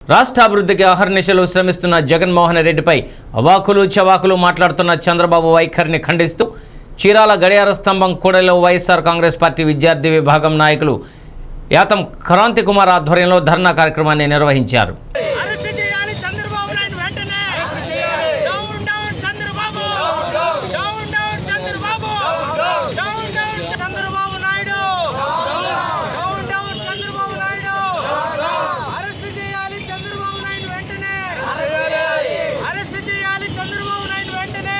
రాష్ట్ర అభివృద్ధికి అహర్నిశలు శ్రమిస్తున్న జగన్మోహన్ రెడ్డిపై అవాకులు చవాకులు మాట్లాడుతున్న చంద్రబాబు వైఖరిని ఖండిస్తూ చీరాల గడియార స్తంభం కూడలిలో వైఎస్ఆర్ కాంగ్రెస్ పార్టీ విద్యార్థి విభాగం నాయకులు యాతం క్రాంతి కుమార్ ఆధ్వర్యంలో ధర్నా కార్యక్రమాన్ని నిర్వహించారు అరెస్ట్ చేయాలి చంద్రబాబు నాయుడు వెంటనే down down Chandrababu down down Chandrababu down down Chandrababu Naidu down down Chandrababu Naidu arrest చేయాలి చంద్రబాబు నాయుడు వెంటనే అరెస్ట్ చేయాలి చంద్రబాబు నాయుడు వెంటనే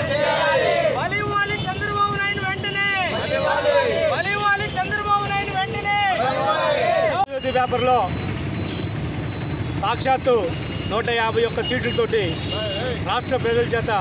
బలి ఇవ్వాలి చంద్రబాబు నాయుడు వెంటనే బలి ఇవ్వాలి చంద్రబాబు నాయుడు వెంటనే జ్యోతి పేపర్లో సాక్షాత్తు నూట యాభై ఒక్క సీట్లతోటి రాష్ట్ర ప్రజల చేత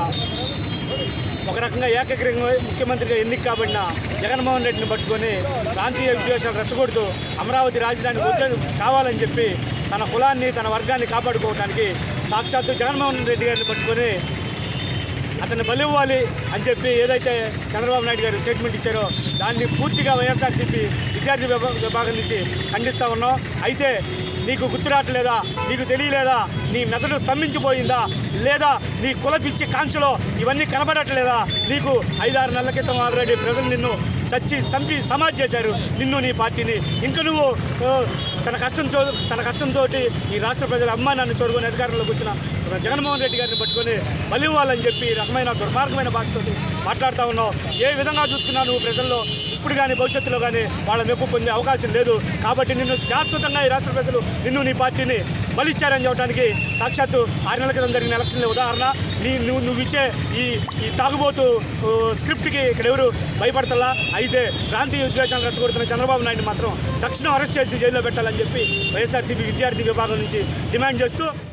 ఒక రకంగా ఏకగ్రీవంగా ముఖ్యమంత్రిగా ఎన్నిక కాబడిన జగన్మోహన్ రెడ్డిని పట్టుకొని ప్రాంతీయ విద్వేషాలు రెచ్చగొడుతూ అమరావతి రాజధాని వద్దు కావాలని చెప్పి తన కులాన్ని తన వర్గాన్ని కాపాడుకోవడానికి సాక్షాత్తు జగన్మోహన్ రెడ్డి గారిని పట్టుకొని అతన్ని బలివ్వాలి అని చెప్పి ఏదైతే చంద్రబాబు నాయుడు గారు స్టేట్మెంట్ ఇచ్చారో దాన్ని పూర్తిగా వైఎస్ఆర్సీపీ విద్యార్థి విభా- విభాగం నుంచి ఖండిస్తా ఉన్నాం అయితే నీకు గుర్తురావట్లేదా నీకు తెలియలేదా నీ మెదడు స్తంభించిపోయిందా లేదా నీ కులపిచ్చి కాంక్షలో ఇవన్నీ కనబడట్లేదా నీకు ఐదారు నెలల క్రితం ఆల్రెడీ ప్రజలు నిన్ను చచ్చి చంపి సమాజ్ చేశారు నిన్ను నీ పార్టీని ఇంకా నువ్వు ఆ, తన కష్టంతో తన కష్టంతో ఈ రాష్ట్ర ప్రజల అమ్మానాన్ని చూరుకొని అధికారంలోకి వచ్చిన జగన్మోహన్ రెడ్డి గారిని పట్టుకొని బలి ఇవ్వాలని చెప్పి ఈ రకమైన దుర్మార్గమైన భాషతో మాట్లాడుతూ ఉన్నావు ఏ విధంగా చూసుకున్నా నువ్వు ప్రజల్లో ఇప్పుడు కానీ భవిష్యత్తులో కానీ వాళ్ళ మెప్పు పొందే అవకాశం లేదు కాబట్టి నిన్ను శాశ్వతంగా ఈ రాష్ట్ర ప్రజలు నిన్ను నీ పార్టీని బలిచ్చారని చెప్పడానికి సాక్షాత్తు ఆరు నెలల క్రితం జరిగిన ఎలక్షన్ల ఉదాహరణ నీ నువ్వు నువ్వు ఇచ్చే ఈ ఈ తాగుబోతు ఓ, స్క్రిప్ట్కి ఇక్కడ ఎవరు భయపడతలా అయితే ప్రాంతీయ ఉద్వేషాలు రెచ్చగొడుతున్న చంద్రబాబు నాయుడు మాత్రం తక్షణం అరెస్ట్ చేసి జైల్లో పెట్టాలని చెప్పి వైఎస్ఆర్సీపీ విద్యార్థి విభాగం నుంచి డిమాండ్ చేస్తూ